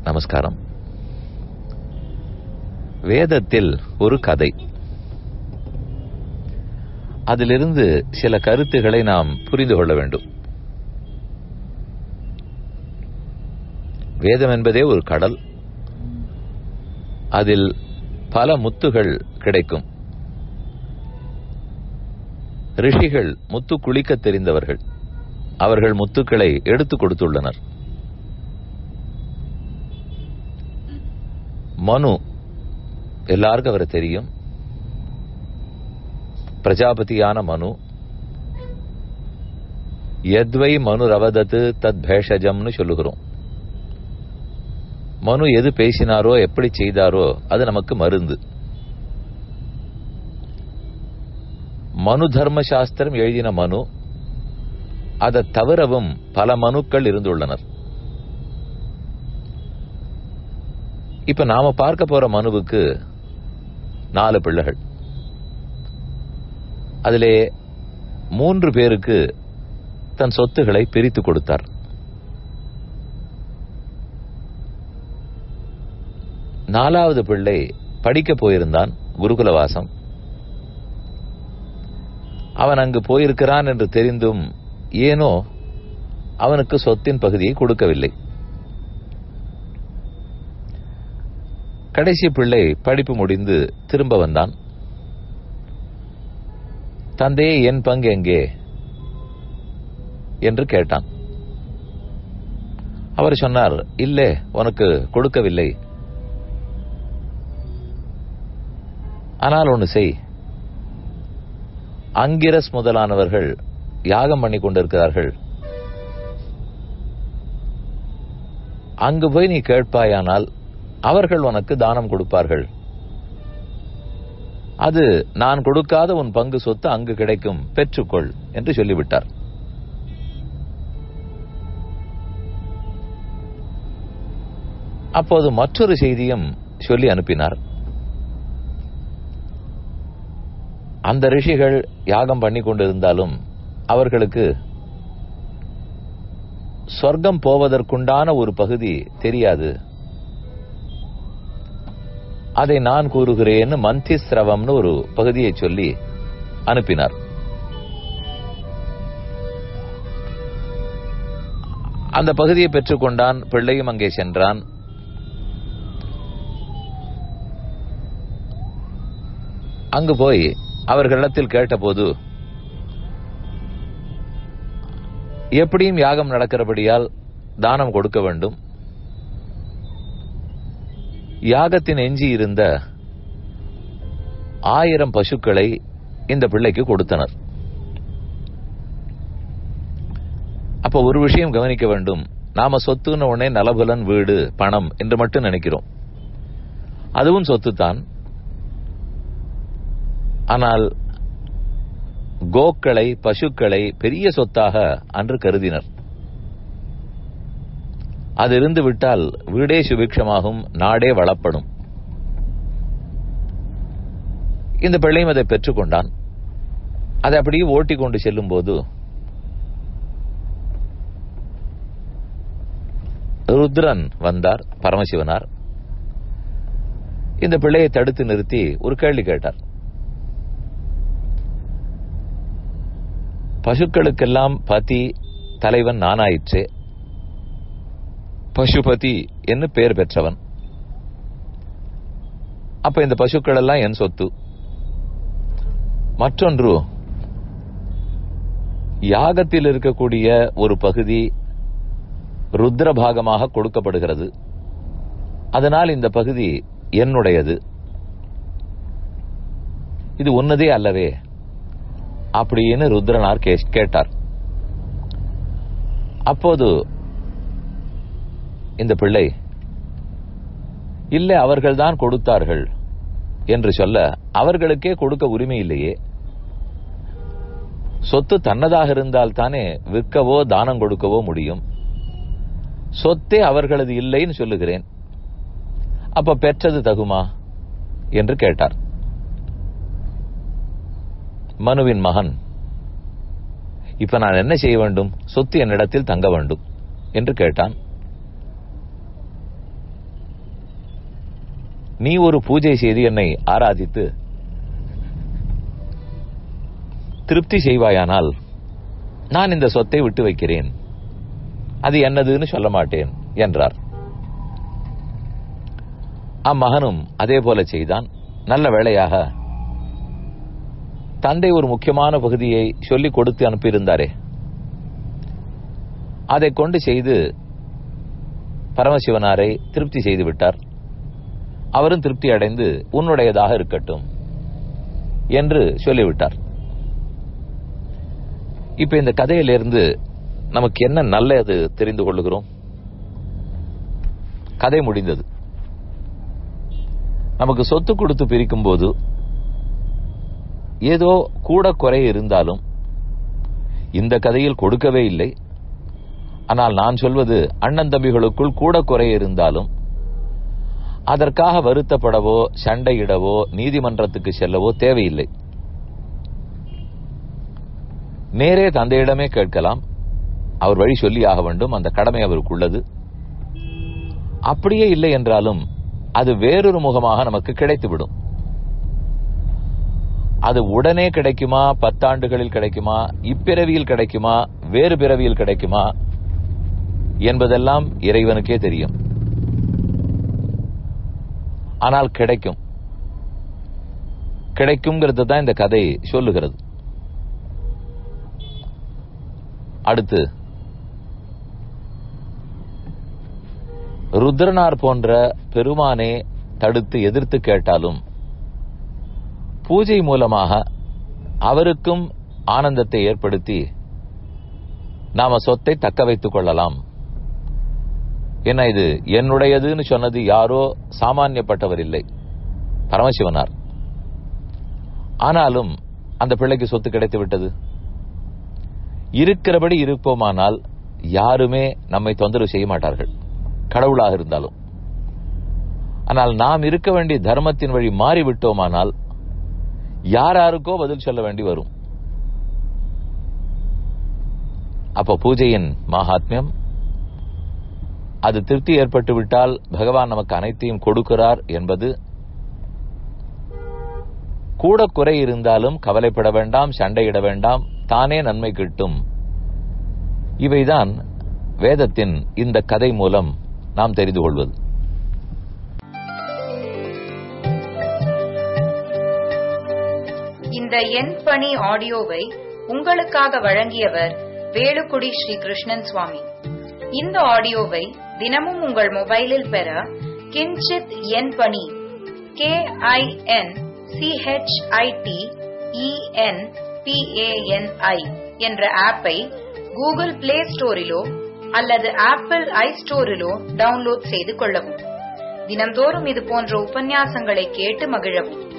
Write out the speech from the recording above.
நமஸ்காரம் வேதத்தில் ஒரு கதை அதிலிருந்து சில கருத்துக்களை நாம் புரிந்து கொள்ள வேண்டும் வேதம் என்பதே ஒரு கடல் அதில் பல முத்துகள் கிடைக்கும் ரிஷிகள் முத்து குளிக்க தெரிந்தவர்கள் அவர்கள் முத்துக்களை எடுத்துக் கொடுத்துள்ளனர் மனு எல்லாருக்கும் அவரை தெரியும் பிரஜாபதியான மனு எத்வை மனு ரவதத்து தத் பேஷஜம்னு சொல்லுகிறோம் மனு எது பேசினாரோ எப்படி செய்தாரோ அது நமக்கு மருந்து மனு தர்ம சாஸ்திரம் எழுதின மனு அதை தவிரவும் பல மனுக்கள் இருந்துள்ளனர் இப்ப நாம பார்க்க போற மனுவுக்கு நாலு பிள்ளைகள் அதிலே மூன்று பேருக்கு தன் சொத்துக்களை பிரித்து கொடுத்தார் நாலாவது பிள்ளை படிக்க போயிருந்தான் குருகுலவாசம் அவன் அங்கு போயிருக்கிறான் என்று தெரிந்தும் ஏனோ அவனுக்கு சொத்தின் பகுதியை கொடுக்கவில்லை கடைசி பிள்ளை படிப்பு முடிந்து திரும்ப வந்தான் தந்தையே என் பங்கு எங்கே என்று கேட்டான் அவர் சொன்னார் இல்லை உனக்கு கொடுக்கவில்லை ஆனால் ஒன்று செய் அங்கிரஸ் முதலானவர்கள் யாகம் பண்ணி கொண்டிருக்கிறார்கள் அங்கு போய் நீ கேட்பாயானால் அவர்கள் உனக்கு தானம் கொடுப்பார்கள் அது நான் கொடுக்காத உன் பங்கு சொத்து அங்கு கிடைக்கும் பெற்றுக்கொள் என்று சொல்லிவிட்டார் அப்போது மற்றொரு செய்தியும் சொல்லி அனுப்பினார் அந்த ரிஷிகள் யாகம் பண்ணி கொண்டிருந்தாலும் அவர்களுக்கு சொர்க்கம் போவதற்குண்டான ஒரு பகுதி தெரியாது அதை நான் கூறுகிறேன்னு மந்தி சிரவம்னு ஒரு பகுதியை சொல்லி அனுப்பினார் அந்த பகுதியை பெற்றுக்கொண்டான் பிள்ளையும் அங்கே சென்றான் அங்கு போய் அவர்களிடத்தில் கேட்டபோது எப்படியும் யாகம் நடக்கிறபடியால் தானம் கொடுக்க வேண்டும் யாகத்தின் எஞ்சி இருந்த ஆயிரம் பசுக்களை இந்த பிள்ளைக்கு கொடுத்தனர் அப்ப ஒரு விஷயம் கவனிக்க வேண்டும் நாம சொத்துன்னு உடனே நலபலன் வீடு பணம் என்று மட்டும் நினைக்கிறோம் அதுவும் சொத்து தான் ஆனால் கோக்களை பசுக்களை பெரிய சொத்தாக அன்று கருதினர் அது இருந்து விட்டால் வீடே சுபிக்ஷமாகும் நாடே வளப்படும் இந்த பிள்ளையும் அதை பெற்றுக்கொண்டான் அதை அப்படியே ஓட்டி கொண்டு செல்லும் போது ருத்ரன் வந்தார் பரமசிவனார் இந்த பிள்ளையை தடுத்து நிறுத்தி ஒரு கேள்வி கேட்டார் பசுக்களுக்கெல்லாம் பதி தலைவன் நானாயிற்றே பசுபதி என்று பெயர் பெற்றவன் அப்ப இந்த பசுக்கள் எல்லாம் என் சொத்து மற்றொன்று யாகத்தில் இருக்கக்கூடிய ஒரு பகுதி ருத்ர பாகமாக கொடுக்கப்படுகிறது அதனால் இந்த பகுதி என்னுடையது இது உன்னதே அல்லவே அப்படின்னு ருத்ரனார் கேட்டார் அப்போது இந்த பிள்ளை இல்லை அவர்கள்தான் கொடுத்தார்கள் என்று சொல்ல அவர்களுக்கே கொடுக்க உரிமை இல்லையே சொத்து தன்னதாக இருந்தால் தானே விற்கவோ தானம் கொடுக்கவோ முடியும் சொத்தே அவர்களது இல்லைன்னு சொல்லுகிறேன் அப்ப பெற்றது தகுமா என்று கேட்டார் மனுவின் மகன் இப்ப நான் என்ன செய்ய வேண்டும் சொத்து என்னிடத்தில் தங்க வேண்டும் என்று கேட்டான் நீ ஒரு பூஜை செய்து என்னை ஆராதித்து திருப்தி செய்வாயானால் நான் இந்த சொத்தை விட்டு வைக்கிறேன் அது என்னதுன்னு சொல்ல மாட்டேன் என்றார் அம்மகனும் அதே போல செய்தான் நல்ல வேளையாக தந்தை ஒரு முக்கியமான பகுதியை சொல்லிக் கொடுத்து அனுப்பியிருந்தாரே அதை கொண்டு செய்து பரமசிவனாரை திருப்தி செய்து விட்டார் அவரும் திருப்தி அடைந்து உன்னுடையதாக இருக்கட்டும் என்று சொல்லிவிட்டார் இப்ப இந்த கதையிலிருந்து நமக்கு என்ன நல்லது தெரிந்து கொள்ளுகிறோம் கதை முடிந்தது நமக்கு சொத்து கொடுத்து பிரிக்கும் போது ஏதோ கூட குறை இருந்தாலும் இந்த கதையில் கொடுக்கவே இல்லை ஆனால் நான் சொல்வது அண்ணன் தம்பிகளுக்குள் கூட குறை இருந்தாலும் அதற்காக வருத்தப்படவோ சண்டையிடவோ நீதிமன்றத்துக்கு செல்லவோ தேவையில்லை நேரே தந்தையிடமே கேட்கலாம் அவர் வழி சொல்லி ஆக வேண்டும் அந்த கடமை அவருக்கு உள்ளது அப்படியே இல்லை என்றாலும் அது வேறொரு முகமாக நமக்கு கிடைத்துவிடும் அது உடனே கிடைக்குமா பத்தாண்டுகளில் கிடைக்குமா இப்பிறவியில் கிடைக்குமா வேறு பிறவியில் கிடைக்குமா என்பதெல்லாம் இறைவனுக்கே தெரியும் ஆனால் கிடைக்கும் கிடைக்கும்ங்கிறது தான் இந்த கதை சொல்லுகிறது அடுத்து ருத்ரனார் போன்ற பெருமானே தடுத்து எதிர்த்து கேட்டாலும் பூஜை மூலமாக அவருக்கும் ஆனந்தத்தை ஏற்படுத்தி நாம சொத்தை தக்க வைத்துக் கொள்ளலாம் என்ன இது என்னுடையதுன்னு சொன்னது யாரோ சாமானியப்பட்டவர் இல்லை பரமசிவனார் ஆனாலும் அந்த பிள்ளைக்கு சொத்து கிடைத்து விட்டது இருக்கிறபடி இருப்போமானால் யாருமே நம்மை தொந்தரவு செய்ய மாட்டார்கள் கடவுளாக இருந்தாலும் ஆனால் நாம் இருக்க வேண்டிய தர்மத்தின் வழி மாறிவிட்டோமானால் யார் யாருக்கோ பதில் சொல்ல வேண்டி வரும் அப்ப பூஜையின் மகாத்மியம் அது திருப்தி ஏற்பட்டு விட்டால் பகவான் நமக்கு அனைத்தையும் கொடுக்கிறார் என்பது கூட குறை இருந்தாலும் கவலைப்பட வேண்டாம் சண்டையிட வேண்டாம் தானே நன்மை கிட்டும் இவைதான் வேதத்தின் இந்த கதை மூலம் நாம் தெரிந்து கொள்வது இந்த எண் பணி ஆடியோவை உங்களுக்காக வழங்கியவர் வேலுக்குடி ஸ்ரீ கிருஷ்ணன் சுவாமி இந்த ஆடியோவை தினமும் உங்கள் மொபைலில் பெற கிஞ்சித் எண் பணி கே ஐ என் சிஹெச்ஐடி இஎன் பிஏஎன்ஐ என்ற ஆப்பை கூகுள் பிளே ஸ்டோரிலோ அல்லது ஆப்பிள் ஐ ஸ்டோரிலோ டவுன்லோட் செய்து கொள்ளவும் தினம்தோறும் இது போன்ற உபன்யாசங்களை கேட்டு மகிழவும்